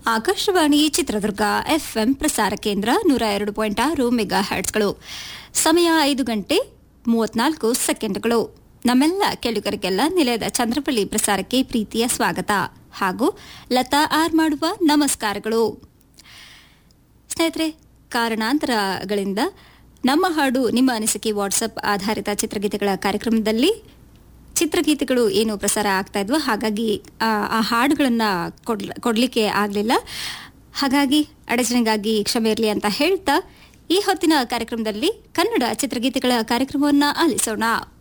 Akashvani Chitradurga FM ಪ್ರಸಾರ ಕೇಂದ್ರ ನೂರ ಎರಡು ಪಾಯಿಂಟ್ ಆರು ಮೆಗಾ ಹರ್ಟ್ಸ್ಗಳು ಸಮಯ ಐದು ಗಂಟೆ ಮೂವತ್ನಾಲ್ಕು ಸೆಕೆಂಡ್ಗಳು ನಮ್ಮೆಲ್ಲ ಕೇಳುಗರಿಗೆಲ್ಲ ನಿಲಯದ ಚಂದ್ರಪಳ್ಳಿ ಪ್ರಸಾರಕ್ಕೆ ಪ್ರೀತಿಯ ಸ್ವಾಗತ ಹಾಗೂ ಲತಾ ಆರ್ ಮಾಡುವ ನಮಸ್ಕಾರಗಳು ಸ್ನೇಹಿತರೆ ಕಾರಣಾಂತರಗಳಿಂದ ನಮ್ಮ ಹಾಡು ನಿಮ್ಮ ಅನಿಸಿಕೆ ವಾಟ್ಸಪ್ ಆಧಾರಿತ ಚಿತ್ರಗೀತೆಗಳ ಕಾರ್ಯಕ್ರಮದಲ್ಲಿ ಚಿತ್ರಗೀತೆಗಳು ಏನು ಪ್ರಸಾರ ಆಗ್ತಾ ಇದ್ವೋ ಹಾಗಾಗಿ ಆ, ಆ ಹಾಡುಗಳನ್ನ ಕೊಡ್ಲ- ಕೊಡ್ಲಿಕ್ಕೆ ಆಗಲಿಲ್ಲ ಹಾಗಾಗಿ ಅಡಚಣೆಗಾಗಿ ಕ್ಷಮೆ ಇರಲಿ ಅಂತ ಹೇಳ್ತಾ ಈ ಹೊತ್ತಿನ ಕಾರ್ಯಕ್ರಮದಲ್ಲಿ ಕನ್ನಡ ಚಿತ್ರಗೀತೆಗಳ ಕಾರ್ಯಕ್ರಮವನ್ನು ಆಲಿಸೋಣ